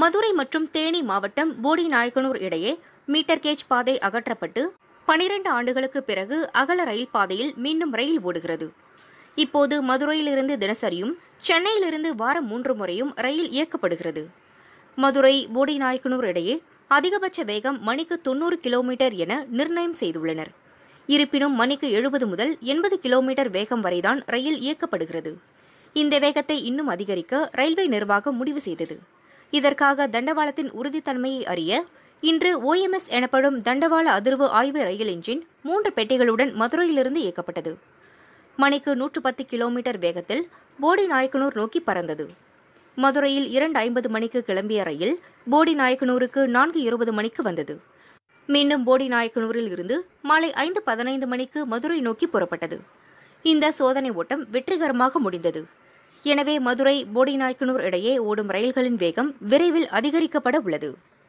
மதுரை மற்றும் தேனி மாவட்டம் போடி நாயக்கனூர் இடையே மீட்டர் கேஜ் பாதை அகற்றப்பட்டு பனிரெண்டு ஆண்டுகளுக்கு பிறகு அகல ரயில் பாதையில் மீண்டும் ரயில் ஓடுகிறது இப்போது மதுரையிலிருந்து தினசரியும் சென்னையிலிருந்து வாரம் மூன்று முறையும் ரயில் இயக்கப்படுகிறது மதுரை போடி நாயக்கனூர் இடையே அதிகபட்ச வேகம் மணிக்கு தொண்ணூறு கிலோமீட்டர் என நிர்ணயம் செய்துள்ளனர் இருப்பினும் மணிக்கு எழுபது முதல் எண்பது கிலோமீட்டர் வேகம் வரைதான் ரயில் இயக்கப்படுகிறது இந்த வேகத்தை இன்னும் அதிகரிக்க ரயில்வே நிர்வாகம் முடிவு செய்தது இதற்காக தண்டவாளத்தின் உறுதித்தன்மையை அறிய இன்று ஓஎம்எஸ் எனப்படும் தண்டவாள அதிர்வு ஆய்வு ரயில் என்ஜின் மூன்று பெட்டிகளுடன் மதுரையிலிருந்து இயக்கப்பட்டது மணிக்கு நூற்று பத்து கிலோமீட்டர் வேகத்தில் போடி நாயக்கனூர் நோக்கி பறந்தது மதுரையில் இரண்டு ஐம்பது மணிக்கு கிளம்பிய ரயில் போடி நாயக்கனூருக்கு நான்கு இருபது மணிக்கு வந்தது மீண்டும் போடி நாயக்கனூரில் இருந்து மாலை ஐந்து பதினைந்து மணிக்கு மதுரை நோக்கி புறப்பட்டது இந்த சோதனை ஓட்டம் வெற்றிகரமாக முடிந்தது எனவே மதுரை போடி நாயக்கனூர் இடையே ஓடும் ரயில்களின் வேகம் விரைவில் அதிகரிக்கப்பட உள்ளது